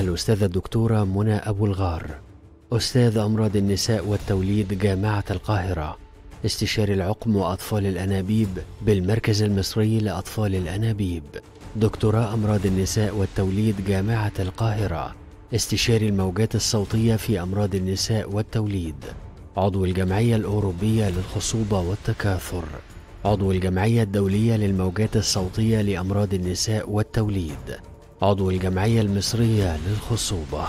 الأستاذة الدكتورة منى أبو الغار أستاذ أمراض النساء والتوليد جامعة القاهرة استشاري العقم وأطفال الأنابيب بالمركز المصري لأطفال الأنابيب دكتوراه أمراض النساء والتوليد جامعة القاهرة استشاري الموجات الصوتية في أمراض النساء والتوليد عضو الجمعية الأوروبية للخصوبة والتكاثر عضو الجمعية الدولية للموجات الصوتية لأمراض النساء والتوليد عضو الجمعية المصرية للخصوبة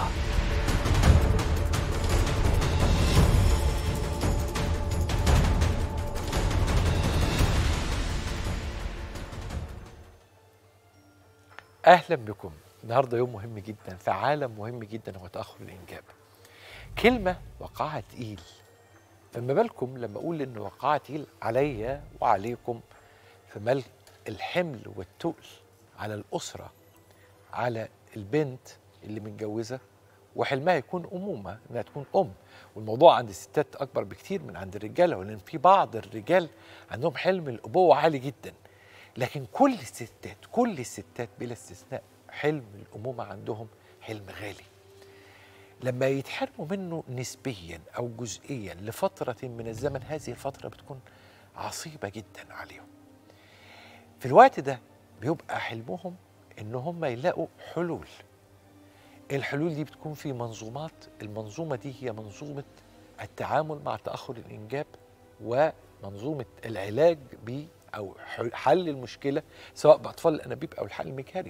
اهلا بكم النهارده يوم مهم جدا في عالم مهم جدا هو تاخر الانجاب كلمه وقعها تقيل فما بالكم لما اقول ان وقعها تقيل عليا وعليكم فما الحمل والتقل على الاسره على البنت اللي متجوزه وحلمها يكون امومه انها تكون ام والموضوع عند الستات اكبر بكتير من عند الرجاله ولان في بعض الرجال عندهم حلم الابوه عالي جدا لكن كل الستات كل الستات بلا استثناء حلم الأمومة عندهم حلم غالي لما يتحرموا منه نسبيا أو جزئيا لفترة من الزمن هذه الفترة بتكون عصيبة جدا عليهم في الوقت ده بيبقى حلمهم إن هم يلاقوا حلول الحلول دي بتكون في منظومات المنظومة دي هي منظومة التعامل مع تأخر الإنجاب ومنظومة العلاج ب او حل المشكله سواء باطفال الانابيب او الحل المجهري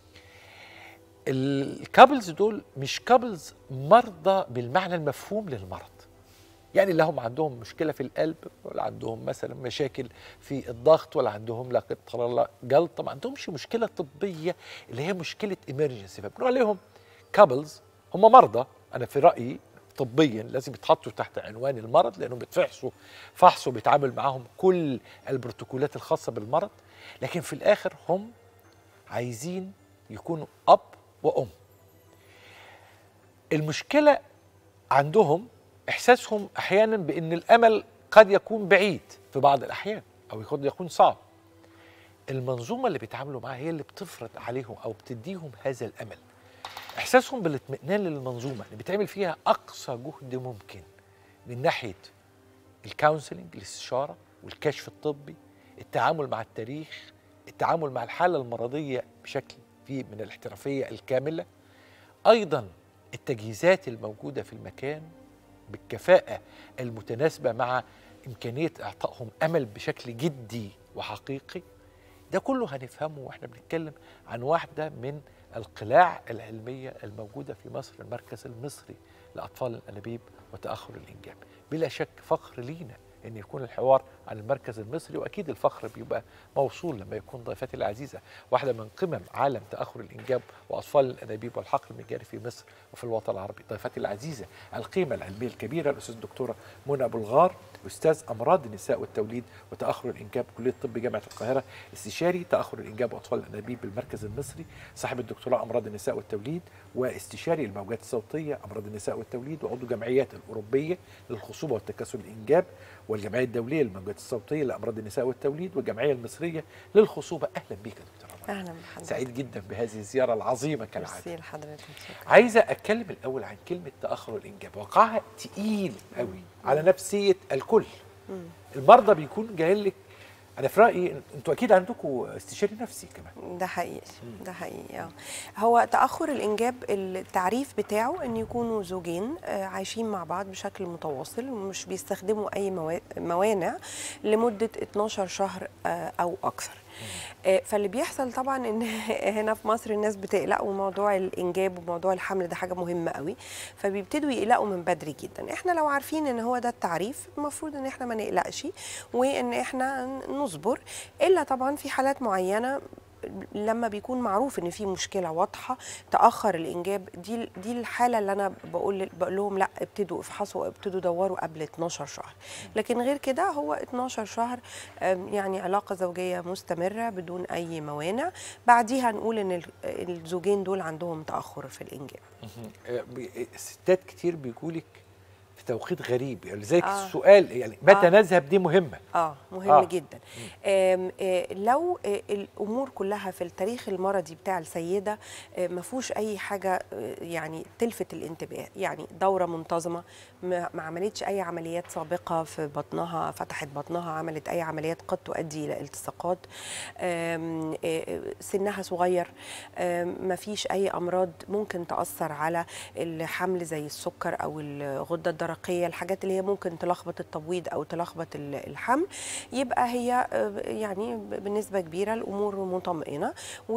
الكابلز دول مش كابلز مرضى بالمعنى المفهوم للمرض يعني لا هم عندهم مشكله في القلب ولا عندهم مثلا مشاكل في الضغط ولا عندهم لا قدر الله جلطه ما عندهمش مشكله طبيه اللي هي مشكله ايمرجنسي فبنقول عليهم كابلز هم مرضى انا في رايي طبيا لازم يتحطوا تحت عنوان المرض لانهم بيتفحصوا فحص وبيتعامل معاهم كل البروتوكولات الخاصه بالمرض لكن في الاخر هم عايزين يكونوا اب وام المشكله عندهم احساسهم احيانا بان الامل قد يكون بعيد في بعض الاحيان او قد يكون صعب المنظومه اللي بيتعاملوا معاها هي اللي بتفرض عليهم او بتديهم هذا الامل احساسهم بالاطمئنان للمنظومه اللي بيتعمل فيها اقصى جهد ممكن من ناحيه الكونسلنج الاستشاره والكشف الطبي التعامل مع التاريخ التعامل مع الحاله المرضيه بشكل فيه من الاحترافيه الكامله ايضا التجهيزات الموجوده في المكان بالكفاءه المتناسبه مع امكانيه اعطائهم امل بشكل جدي وحقيقي ده كله هنفهمه واحنا بنتكلم عن واحده من القلاع العلمية الموجودة في مصر المركز المصري لأطفال الأنابيب وتأخر الإنجاب بلا شك فخر لينا أن يكون الحوار عن المركز المصري وأكيد الفخر بيبقى موصول لما يكون ضيفتي العزيزة واحدة من قمم عالم تأخر الإنجاب وأطفال الأنابيب والحقل المجاري في مصر وفي الوطن العربي ضيفتي العزيزة القيمة العلمية الكبيرة الأستاذ الدكتورة منى أبو الغار أستاذ أمراض النساء والتوليد وتأخر الإنجاب كلية الطب جامعة القاهرة استشاري تأخر الإنجاب وأطفال الأنابيب بالمركز المصري صاحب الدكتوراه أمراض النساء والتوليد واستشاري الموجات الصوتية أمراض النساء والتوليد وعضو جمعيات الأوروبية للخصوبة والتكاثر الإنجاب والجمعية الدولية للموجات الصوتية لأمراض النساء والتوليد والجمعية المصرية للخصوبة أهلا بك يا دكتورة اهلا بحضرتك سعيد جدا بهذه الزيارة العظيمة كالعادة ميرسي لحضرتك شكرا. عايزة أتكلم الأول عن كلمة تأخر الإنجاب وقعها تقيل قوي على نفسية الكل المرضى بيكون جاي لك أنا في رأيي أنتوا أكيد عندكم استشاري نفسي كمان ده حقيقي ده حقيقي اه هو تاخر الانجاب التعريف بتاعه ان يكونوا زوجين آه، عايشين مع بعض بشكل متواصل ومش بيستخدموا اي موا- موانع لمده 12 شهر آه، او اكثر آه، فاللي بيحصل طبعا ان هنا في مصر الناس بتقلق وموضوع الانجاب وموضوع الحمل ده حاجه مهمه قوي فبيبتدوا يقلقوا من بدري جدا احنا لو عارفين ان هو ده التعريف المفروض ان احنا ما نقلقش وان احنا نصبر الا طبعا في حالات معينه لما بيكون معروف ان في مشكله واضحه تاخر الانجاب دي دي الحاله اللي انا بقول بقول لهم لا ابتدوا افحصوا ابتدوا دوروا قبل 12 شهر لكن غير كده هو 12 شهر آم، يعني علاقه زوجيه مستمره بدون اي موانع بعديها نقول ان ال- الزوجين دول عندهم تاخر في الانجاب آه، بي- الستات كتير بيقولك في توقيت غريب يعني لذلك آه. السؤال يعني متى آه. نذهب دي مهمه اه مهم آه. آه. جدا آم، آه لو آه الامور كلها في التاريخ المرضي بتاع السيده آه ما فيهوش اي حاجه آه يعني تلفت الانتباه يعني دوره منتظمه ما ما عملتش اي عمليات سابقه في بطنها فتحت بطنها عملت اي عمليات قد تؤدي الى التصاقات آم، آه، سنها صغير آم، ما فيش اي امراض ممكن تاثر على الحمل زي السكر او الغده الدرقيه الحاجات اللي هي ممكن تلخبط التبويض او تلخبط ال- الحمل يبقى هي آه، يعني بنسبه كبيره الامور مطمئنه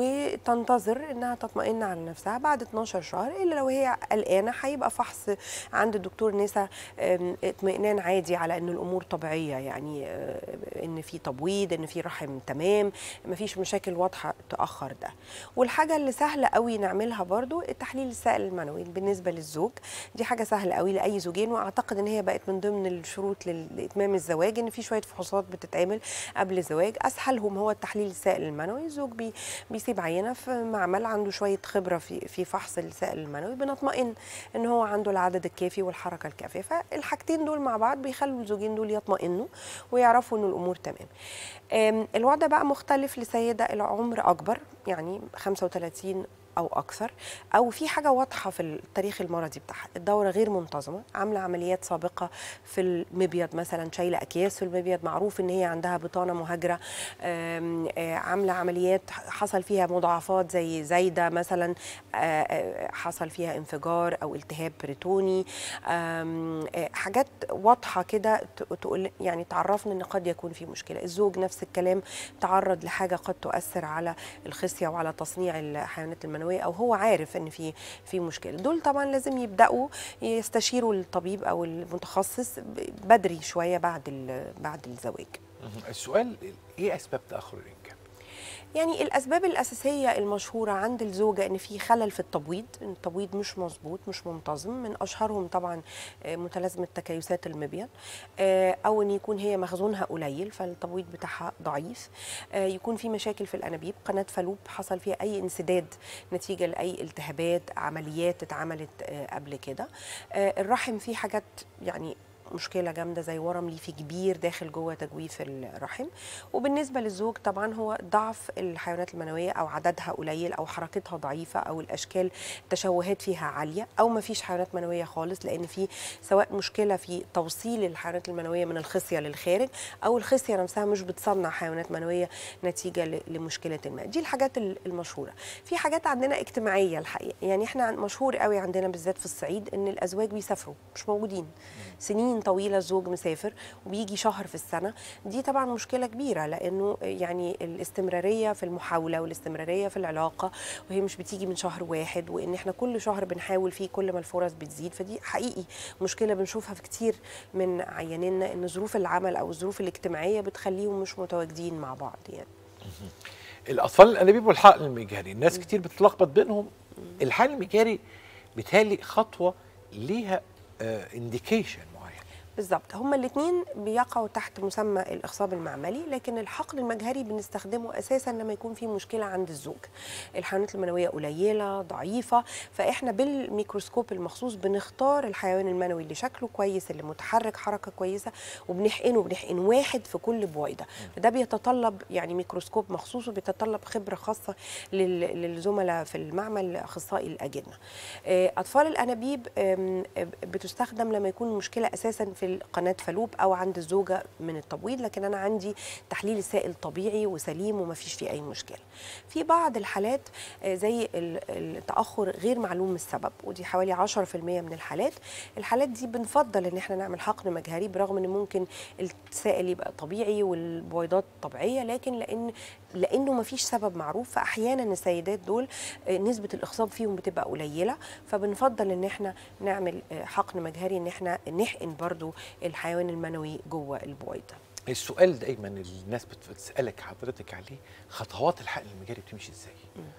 وتنتظر انها تطمئن على نفسها بعد 12 شهر الا لو هي قلقانه هيبقى فحص عند الدكتور نسا آم، اطمئنان عادي على ان الامور طبيعيه يعني آه، ان في تبويض ان في رحم تمام مفيش مشاكل واضحه تاخر ده والحاجه اللي سهله قوي نعملها برضو تحليل السائل المنوي بالنسبه للزوج دي حاجه سهله قوي لاي زوجين واعتقد ان هي بقت من ضمن الشروط لل- لاتمام الزواج ان في شويه فحوصات بتتعمل قبل الزواج اسهلهم هو التحليل السائل المنوي الزوج بي بيسيب عينه في معمل عنده شويه خبره في في فحص السائل المنوي بنطمئن ان هو عنده العدد الكافي والحركه الكافيه فالحاجتين دول مع بعض بيخلوا الزوجين دول يطمئنوا ويعرفوا ان الامور تمام آم، الوضع بقى مختلف لسيده العمر اكبر يعني 35 او اكثر او في حاجه واضحه في التاريخ المرضي بتاعها الدوره غير منتظمه عامله عمليات سابقه في المبيض مثلا شايله اكياس في المبيض معروف ان هي عندها بطانه مهاجره آم، آه، عامله عمليات حصل فيها مضاعفات زي زايده مثلا آه، آه، حصل فيها انفجار او التهاب بريتوني آم، آه، حاجات واضحه كده ت- تقول يعني تعرفنا ان قد يكون في مشكله الزوج نفس الكلام تعرض لحاجه قد تؤثر على الخصيه وعلى تصنيع الحيوانات المنويه او هو عارف ان في في مشكله دول طبعا لازم يبداوا يستشيروا الطبيب او المتخصص ب- بدري شويه بعد ال- بعد الزواج السؤال ايه اسباب تاخر الانجاب يعني الاسباب الاساسيه المشهوره عند الزوجه ان في خلل في التبويض إن التبويض مش مظبوط مش منتظم من اشهرهم طبعا آه، متلازمه تكيسات المبيض آه، او ان يكون هي مخزونها قليل فالتبويض بتاعها ضعيف آه، يكون في مشاكل في الانابيب قناه فالوب حصل فيها اي انسداد نتيجه لاي التهابات عمليات اتعملت آه، قبل كده آه، الرحم فيه حاجات يعني مشكله جامده زي ورم ليفي كبير داخل جوه تجويف الرحم وبالنسبه للزوج طبعا هو ضعف الحيوانات المنويه او عددها قليل او حركتها ضعيفه او الاشكال التشوهات فيها عاليه او ما فيش حيوانات منويه خالص لان في سواء مشكله في توصيل الحيوانات المنويه من الخصيه للخارج او الخصيه نفسها مش بتصنع حيوانات منويه نتيجه ل- لمشكله ما دي الحاجات ال- المشهوره في حاجات عندنا اجتماعيه الحقيقه يعني احنا عن- مشهور قوي عندنا بالذات في الصعيد ان الازواج بيسافروا مش موجودين سنين طويله الزوج مسافر وبيجي شهر في السنه دي طبعا مشكله كبيره لانه يعني الاستمراريه في المحاوله والاستمراريه في العلاقه وهي مش بتيجي من شهر واحد وان احنا كل شهر بنحاول فيه كل ما الفرص بتزيد فدي حقيقي مشكله بنشوفها في كتير من عيانينا ان ظروف العمل او الظروف الاجتماعيه بتخليهم مش متواجدين مع بعض يعني الاطفال الانابيب والحقن المجهري الناس كتير بتلخبط بينهم الحقن المجهري بالتالي خطوه ليها انديكيشن معين بالظبط هما الاثنين بيقعوا تحت مسمى الاخصاب المعملي لكن الحقن المجهري بنستخدمه اساسا لما يكون في مشكله عند الزوج الحيوانات المنويه قليله ضعيفه فاحنا بالميكروسكوب المخصوص بنختار الحيوان المنوي اللي شكله كويس اللي متحرك حركه كويسه وبنحقنه بنحقن واحد في كل بويضه فده بيتطلب يعني ميكروسكوب مخصوص وبيتطلب خبره خاصه لل- للزملاء في المعمل اخصائي الاجنه آه، اطفال الانابيب آم، آه، بتستخدم لما يكون المشكله اساسا في قناه فالوب او عند الزوجه من التبويض لكن انا عندي تحليل السائل طبيعي وسليم وما فيش فيه اي مشكله في بعض الحالات آه، زي ال- التاخر غير معلوم السبب ودي حوالي 10% من الحالات الحالات دي بنفضل ان احنا نعمل حقن مجهري برغم ان ممكن السائل يبقى طبيعي والبويضات طبيعيه لكن لان لانه ما فيش سبب معروف فاحيانا السيدات دول آه، نسبه الاخصاب فيهم بتبقى قليله فبنفضل ان احنا نعمل آه، حقن مجهري ان احنا نحقن برضو الحيوان المنوي جوه البويضه السؤال دايما اللي الناس بت- بتسالك حضرتك عليه خطوات الحقن المجاري بتمشي ازاي؟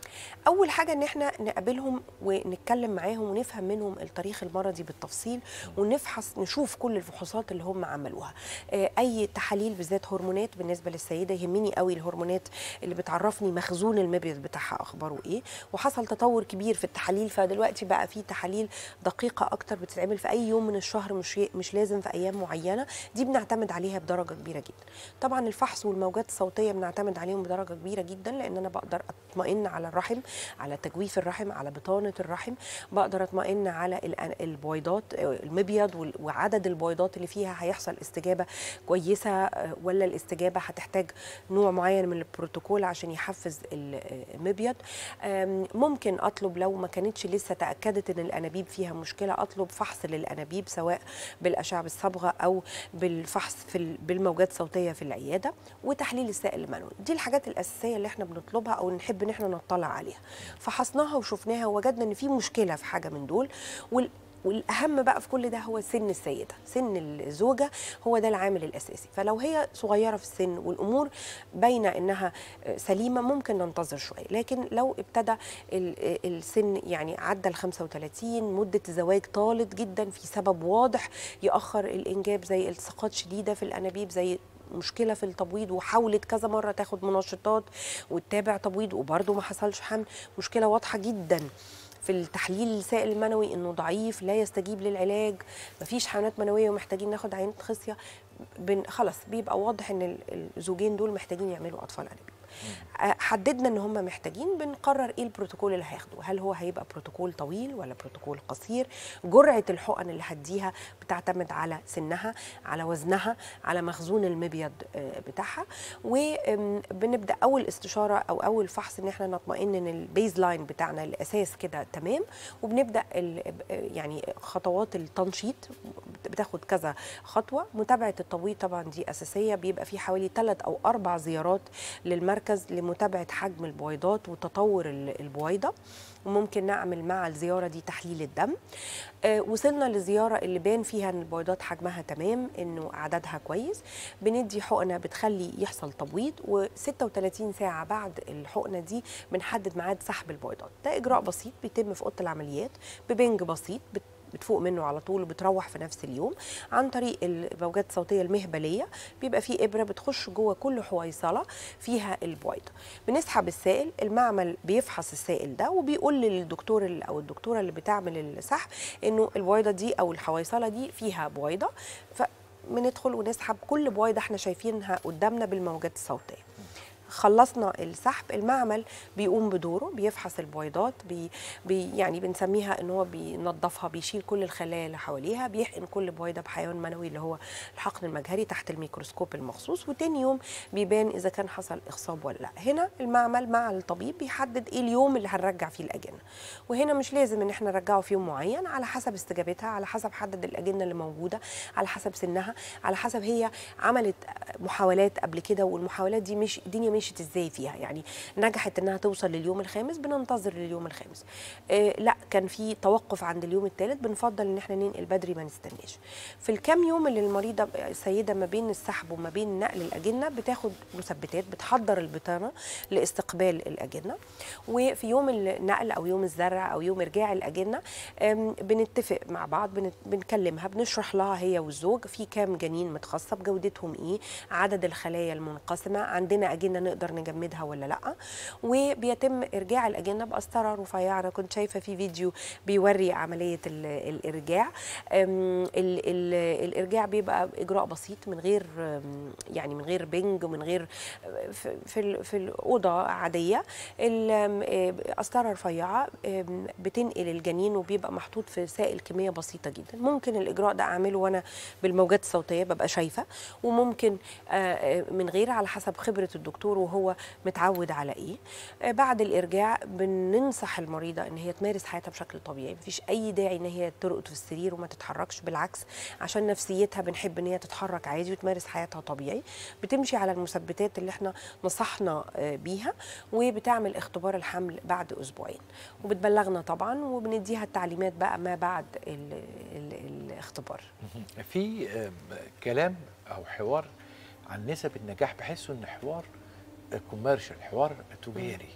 اول حاجه ان احنا نقابلهم ونتكلم معاهم ونفهم منهم التاريخ المرضي بالتفصيل ونفحص نشوف كل الفحوصات اللي هم عملوها آه، اي تحاليل بالذات هرمونات بالنسبه للسيده يهمني قوي الهرمونات اللي بتعرفني مخزون المبيض بتاعها اخباره ايه وحصل تطور كبير في التحاليل فدلوقتي بقى في تحاليل دقيقه اكتر بتتعمل في اي يوم من الشهر مش مش لازم في ايام معينه دي بنعتمد عليها بدرجه كبيره جدا طبعا الفحص والموجات الصوتيه بنعتمد عليهم بدرجه كبيره جدا لان انا بقدر اطمئن على الرحم على تجويف الرحم على بطانه الرحم بقدر اطمئن على الأن- البويضات آه، المبيض وال- وعدد البويضات اللي فيها هيحصل استجابه كويسه آه، ولا الاستجابه هتحتاج نوع معين من البروتوكول عشان يحفز ال- آه، المبيض آم، ممكن اطلب لو ما كانتش لسه تاكدت ان الانابيب فيها مشكله اطلب فحص للانابيب سواء بالاشعه بالصبغه او بالفحص في ال- بالموجات الصوتيه في العياده وتحليل السائل المنوي دي الحاجات الاساسيه اللي احنا بنطلبها او نحب ان احنا نطلع عليها فحصناها وشفناها ووجدنا ان في مشكله في حاجه من دول وال والاهم بقى في كل ده هو سن السيده سن الزوجه هو ده العامل الاساسي فلو هي صغيره في السن والامور باينه انها سليمه ممكن ننتظر شويه لكن لو ابتدى ال- السن يعني عدى ال 35 مده الزواج طالت جدا في سبب واضح ياخر الانجاب زي التصاقات شديده في الانابيب زي مشكله في التبويض وحاولت كذا مره تاخد منشطات وتتابع تبويض وبرده ما حصلش حمل مشكله واضحه جدا في التحليل السائل المنوي انه ضعيف لا يستجيب للعلاج مفيش حيوانات منويه ومحتاجين ناخد عينه خصيه بن خلاص بيبقى واضح ان ال- الزوجين دول محتاجين يعملوا اطفال انابيب آه، حددنا ان هم محتاجين بنقرر ايه البروتوكول اللي هياخده هل هو هيبقى بروتوكول طويل ولا بروتوكول قصير جرعه الحقن اللي هديها بتعتمد على سنها على وزنها على مخزون المبيض آه، بتاعها وبنبدا اول استشاره او اول فحص ان احنا نطمئن ان البيز لاين بتاعنا الاساس كده تمام وبنبدا ال- يعني خطوات التنشيط بتاخد كذا خطوه متابعه التبويض طبعا دي اساسيه بيبقى في حوالي ثلاث او اربع زيارات للمركز لمتابعه حجم البويضات وتطور ال- البويضه وممكن نعمل مع الزياره دي تحليل الدم آه، وصلنا للزياره اللي بان فيها ان البويضات حجمها تمام انه عددها كويس بندي حقنه بتخلي يحصل تبويض و36 ساعه بعد الحقنه دي بنحدد ميعاد سحب البويضات ده اجراء بسيط بيتم في اوضه العمليات ببنج بسيط بت بتفوق منه على طول وبتروح في نفس اليوم عن طريق الموجات الصوتيه المهبليه بيبقى في ابره بتخش جوه كل حويصله فيها البويضه بنسحب السائل المعمل بيفحص السائل ده وبيقول للدكتور ال- او الدكتوره اللي بتعمل السحب انه البويضه دي او الحويصله دي فيها بويضه فبندخل ونسحب كل بويضه احنا شايفينها قدامنا بالموجات الصوتيه خلصنا السحب المعمل بيقوم بدوره بيفحص البويضات بي بي يعني بنسميها ان هو بينظفها بيشيل كل الخلايا اللي حواليها بيحقن كل بويضه بحيوان منوي اللي هو الحقن المجهري تحت الميكروسكوب المخصوص وتاني يوم بيبان اذا كان حصل اخصاب ولا لا هنا المعمل مع الطبيب بيحدد ايه اليوم اللي هنرجع فيه الاجنه وهنا مش لازم ان احنا نرجعه في يوم معين على حسب استجابتها على حسب حدد الاجنه اللي موجوده على حسب سنها على حسب هي عملت محاولات قبل كده والمحاولات دي مش الدنيا مشيت ازاي فيها يعني نجحت انها توصل لليوم الخامس بننتظر لليوم الخامس آه لا كان في توقف عند اليوم الثالث بنفضل ان احنا ننقل بدري ما نستناش في الكام يوم اللي المريضه السيده ما بين السحب وما بين نقل الاجنه بتاخد مثبتات بتحضر البطانه لاستقبال الاجنه وفي يوم النقل او يوم الزرع او يوم ارجاع الاجنه آم، بنتفق مع بعض بن- بنكلمها بنشرح لها هي والزوج في كام جنين متخصب جودتهم ايه عدد الخلايا المنقسمه عندنا اجنه نقدر نجمدها ولا لا وبيتم ارجاع الاجنه بقسطره رفيعه انا كنت شايفه في فيديو بيوري عمليه ال- الارجاع أم، ال- ال- الارجاع بيبقى اجراء بسيط من غير أم، يعني من غير بنج ومن غير في في, ال- في الاوضه عاديه ال- أم، آه، قسطره رفيعه أم، بتنقل الجنين وبيبقى محطوط في سائل كميه بسيطه جدا ممكن الاجراء ده اعمله وانا بالموجات الصوتيه ببقى شايفه وممكن آه، آه، من غير على حسب خبره الدكتور وهو متعود على ايه آه، بعد الارجاع بننصح المريضه ان هي تمارس حياتها بشكل طبيعي مفيش اي داعي ان هي ترقد في السرير وما تتحركش بالعكس عشان نفسيتها بنحب ان هي تتحرك عادي وتمارس حياتها طبيعي بتمشي على المثبتات اللي احنا نصحنا آه، بيها وبتعمل اختبار الحمل بعد اسبوعين وبتبلغنا طبعا وبنديها التعليمات بقى ما بعد ال ال الاختبار في آم، كلام او حوار عن نسب النجاح بحسه ان حوار كوميرشال حوار تجاري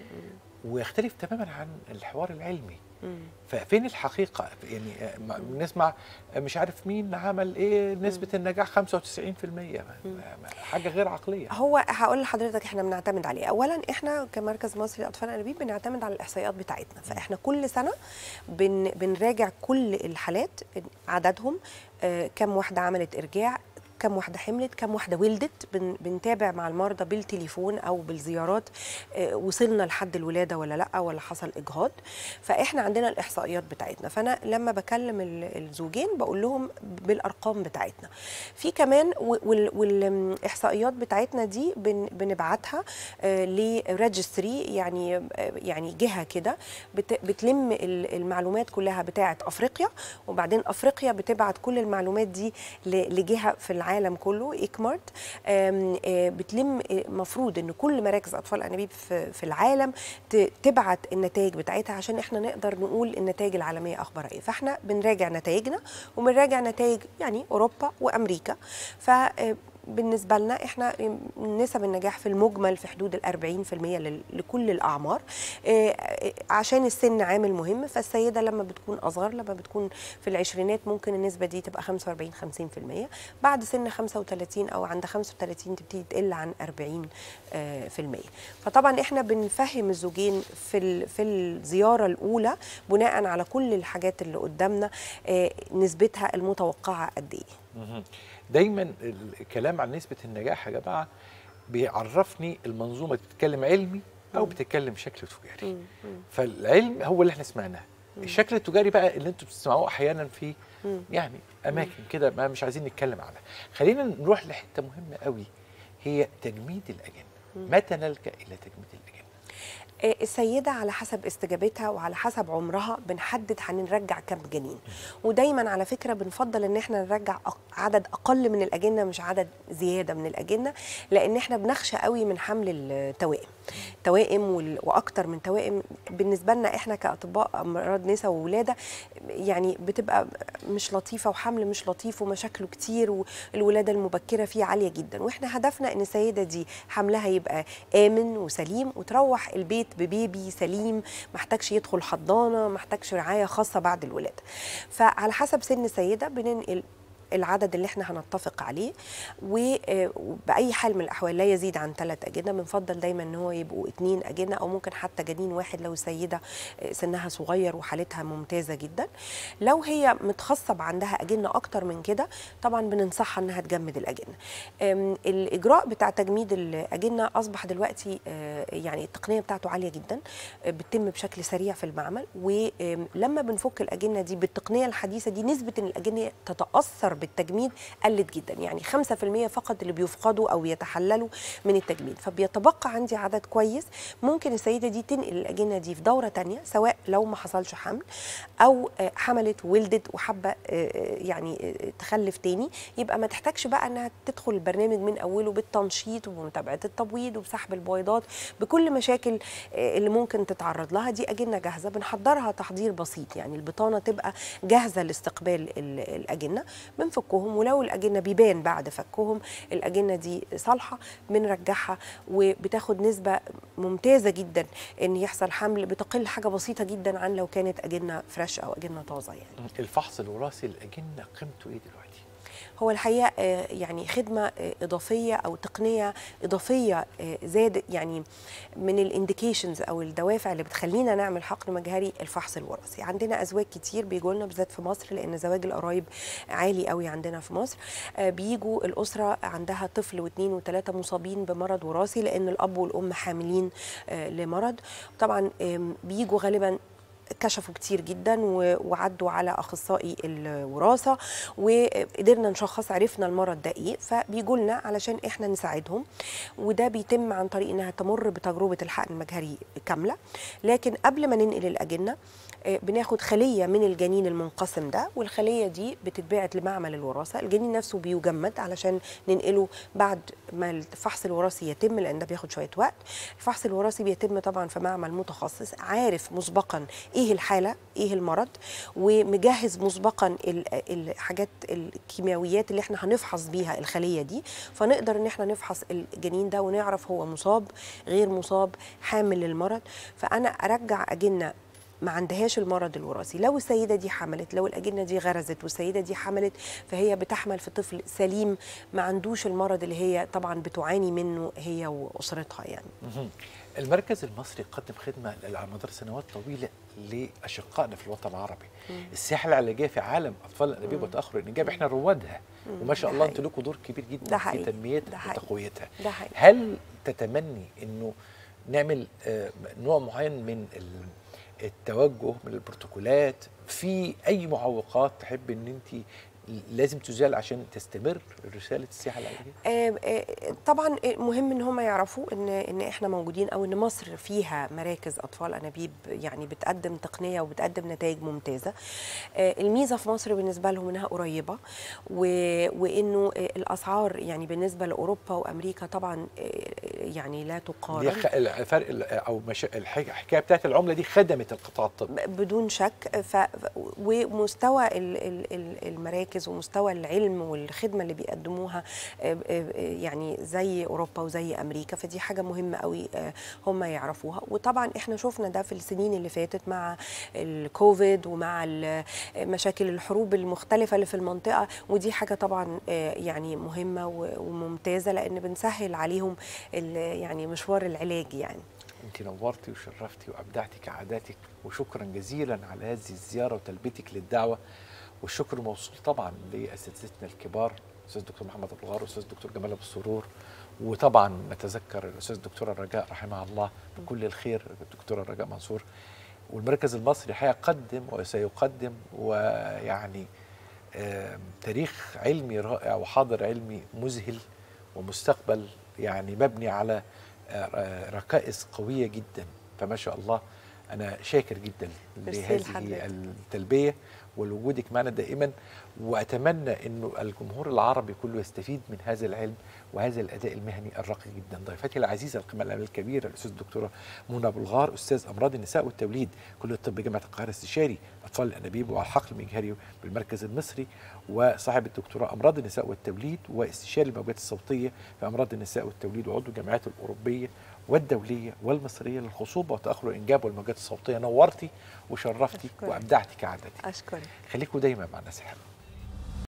ويختلف تماما عن الحوار العلمي ففين الحقيقه يعني آه، ما- بنسمع آه، مش عارف مين عمل ايه نسبه النجاح 95% ما- ما- حاجه غير عقليه هو هقول لحضرتك احنا بنعتمد عليه اولا احنا كمركز مصري لاطفال الانابيب بنعتمد على الاحصائيات بتاعتنا فاحنا كل سنه بن بنراجع كل الحالات عددهم آه، كم واحده عملت ارجاع كم واحده حملت كم واحده ولدت بن بنتابع مع المرضى بالتليفون او بالزيارات آه، وصلنا لحد الولاده ولا لا ولا حصل اجهاض فاحنا عندنا الاحصائيات بتاعتنا فانا لما بكلم ال- الزوجين بقول لهم بالارقام بتاعتنا في كمان والاحصائيات بتاعتنا دي بن- بنبعتها لريجستري يعني آه، يعني جهه كده بت- بتلم ال- المعلومات كلها بتاعه افريقيا وبعدين افريقيا بتبعت كل المعلومات دي ل- لجهه في العالم كله ايكمارت آم، آه، بتلم المفروض ان كل مراكز اطفال انابيب في في العالم ت- تبعت النتائج بتاعتها عشان احنا نقدر نقول النتائج العالميه اخبارها ايه فاحنا بنراجع نتائجنا وبنراجع نتائج يعني اوروبا وامريكا ف آه، بالنسبة لنا احنا نسب النجاح في المجمل في حدود ال 40% لل- لكل الأعمار آه، آه، عشان السن عامل مهم فالسيدة لما بتكون أصغر لما بتكون في العشرينات ممكن النسبة دي تبقى 45 50% بعد سن 35 أو عند 35 تبتدي تقل عن 40 آه، في المية فطبعا احنا بنفهم الزوجين في ال- في الزيارة الأولى بناء على كل الحاجات اللي قدامنا آه، نسبتها المتوقعة قد إيه مهم. دايما الكلام عن نسبه النجاح يا جماعه بيعرفني المنظومه بتتكلم علمي او بتتكلم بشكل تجاري فالعلم هو اللي احنا سمعناه الشكل التجاري بقى اللي انتوا بتسمعوه احيانا في يعني اماكن كده ما مش عايزين نتكلم عنها خلينا نروح لحته مهمه قوي هي تجميد الاجنه متى نلجا الى تجميد الاجنه آه، السيدة على حسب استجابتها وعلى حسب عمرها بنحدد هنرجع كم جنين ودايما على فكرة بنفضل ان احنا نرجع أق- عدد اقل من الاجنة مش عدد زيادة من الاجنة لان احنا بنخشى قوي من حمل التوائم توائم وال- واكتر من توائم بالنسبة لنا احنا كاطباء امراض نساء وولادة يعني بتبقى مش لطيفة وحمل مش لطيف ومشاكله كتير والولادة المبكرة فيه عالية جدا واحنا هدفنا ان السيدة دي حملها يبقى امن وسليم وتروح البيت ببيبي سليم محتاجش يدخل حضانه محتاجش رعايه خاصه بعد الولاده فعلى حسب سن السيده بننقل العدد اللي احنا هنتفق عليه و- آه، وباي حال من الاحوال لا يزيد عن ثلاث اجنه بنفضل دايما ان هو يبقوا اثنين اجنه او ممكن حتى جنين واحد لو السيده آه، سنها صغير وحالتها ممتازه جدا لو هي متخصب عندها اجنه اكتر من كده طبعا بننصحها انها تجمد الاجنه آم، الاجراء بتاع تجميد الاجنه اصبح دلوقتي آه، يعني التقنيه بتاعته عاليه جدا آه، بتتم بشكل سريع في المعمل ولما بنفك الاجنه دي بالتقنيه الحديثه دي نسبه ان الاجنه تتاثر بالتجميد قلت جدا يعني 5% فقط اللي بيفقدوا او يتحللوا من التجميد فبيتبقى عندي عدد كويس ممكن السيده دي تنقل الاجنه دي في دوره تانية سواء لو ما حصلش حمل او آه، حملت وولدت وحابه آه، آه، يعني آه، تخلف تاني يبقى ما تحتاجش بقى انها تدخل البرنامج من اوله بالتنشيط ومتابعه التبويض وسحب البويضات بكل مشاكل آه، اللي ممكن تتعرض لها دي اجنه جاهزه بنحضرها تحضير بسيط يعني البطانه تبقى جاهزه لاستقبال ال- الاجنه بنفكهم ولو الاجنه بيبان بعد فكهم الاجنه دي صالحه بنرجعها وبتاخد نسبه ممتازه جدا ان يحصل حمل بتقل حاجه بسيطه جدا عن لو كانت اجنه فريش او اجنه طازه يعني الفحص الوراثي الاجنه قيمته ايه دلوقتي هو الحقيقه آه، يعني خدمه آه، اضافيه او تقنيه اضافيه آه، زاد يعني من الانديكيشنز او الدوافع اللي بتخلينا نعمل حقن مجهري الفحص الوراثي عندنا ازواج كتير بيجوا لنا بالذات في مصر لان زواج القرايب عالي قوي عندنا في مصر آه، بيجوا الاسره عندها طفل واثنين وثلاثه مصابين بمرض وراثي لان الاب والام حاملين آه، لمرض طبعا آم، بيجوا غالبا كشفوا كتير جدا و- وعدوا على اخصائي الوراثه وقدرنا نشخص عرفنا المرض ده ايه فبيجوا لنا علشان احنا نساعدهم وده بيتم عن طريق انها تمر بتجربه الحقن المجهري كامله لكن قبل ما ننقل الاجنه آه، بناخد خليه من الجنين المنقسم ده والخليه دي بتتبعت لمعمل الوراثه الجنين نفسه بيجمد علشان ننقله بعد ما الفحص الوراثي يتم لان ده بياخد شويه وقت الفحص الوراثي بيتم طبعا في معمل متخصص عارف مسبقا ايه الحاله ايه المرض ومجهز مسبقا ال- الحاجات الكيماويات اللي احنا هنفحص بيها الخليه دي فنقدر ان احنا نفحص الجنين ده ونعرف هو مصاب غير مصاب حامل للمرض فانا ارجع اجنه ما عندهاش المرض الوراثي لو السيدة دي حملت لو الأجنة دي غرزت والسيدة دي حملت فهي بتحمل في طفل سليم ما عندوش المرض اللي هي طبعا بتعاني منه هي وأسرتها يعني مهم. المركز المصري قدم خدمه على مدار سنوات طويله لاشقائنا في الوطن العربي السياحه العلاجيه في عالم اطفال الانابيب وتاخر الانجاب احنا روادها وما شاء ده الله حقيقي. انتوا لكم دور كبير جدا ده في حقيقي. تنميتها ده حقيقي. وتقويتها ده حقيقي هل تتمني انه نعمل آه، نوع معين من ال- التوجه من البروتوكولات في اي معوقات تحب ان انت لازم تزال عشان تستمر رساله السياحه العلاجيه؟ آه، آه، طبعا مهم ان هم يعرفوا ان ان احنا موجودين او ان مصر فيها مراكز اطفال انابيب يعني بتقدم تقنيه وبتقدم نتائج ممتازه آه، الميزه في مصر بالنسبه لهم انها قريبه و- وانه آه، الاسعار يعني بالنسبه لاوروبا وامريكا طبعا آه، يعني لا دي تقارن خ- الفرق ال- او مش الح- الحكايه بتاعت العمله دي خدمت القطاع الطبي بدون شك ف... ومستوى ال- ال- ال- المراكز ومستوى العلم والخدمه اللي بيقدموها آه، آه، يعني زي اوروبا وزي امريكا فدي حاجه مهمه قوي آه، هم يعرفوها وطبعا احنا شفنا ده في السنين اللي فاتت مع الكوفيد ومع ال- مشاكل الحروب المختلفه اللي في المنطقه ودي حاجه طبعا آه، يعني مهمه و- وممتازه لان بنسهل عليهم ال- يعني مشوار العلاج يعني انت نورتي وشرفتي وابدعتي كعاداتك وشكرا جزيلا على هذه الزياره وتلبيتك للدعوه والشكر موصول طبعا لاساتذتنا الكبار الاستاذ دكتور محمد ابو الغار والاستاذ دكتور جمال ابو السرور وطبعا نتذكر الاستاذ دكتوره الرجاء رحمها الله بكل الخير الدكتوره الرجاء منصور والمركز المصري هيقدم وسيقدم ويعني آم، تاريخ علمي رائع وحاضر علمي مذهل ومستقبل يعني مبني على آه، ركائز قوية جدا فما شاء الله أنا شاكر جدا ميرسي لهذه لحضرتك. التلبية ولوجودك معنا دائما وأتمنى أنه الجمهور العربي كله يستفيد من هذا العلم وهذا الأداء المهني الراقي جدا ضيفتي العزيزة القيمة العلمية الكبيرة الأستاذ الدكتورة منى أبو الغار أستاذ أمراض النساء والتوليد كلية الطب جامعة القاهرة استشاري أطفال الأنابيب والحقل المجهري بالمركز المصري وصاحب الدكتوراه أمراض النساء والتوليد واستشاري الموجات الصوتية في أمراض النساء والتوليد وعضو الجمعيات الأوروبية والدولية والمصرية للخصوبة وتأخر الإنجاب والموجات الصوتية نورتي وشرفتي أشكرك. وأبدعتي كعادتك اشكرك خليكم دايما مع الناس الحلوة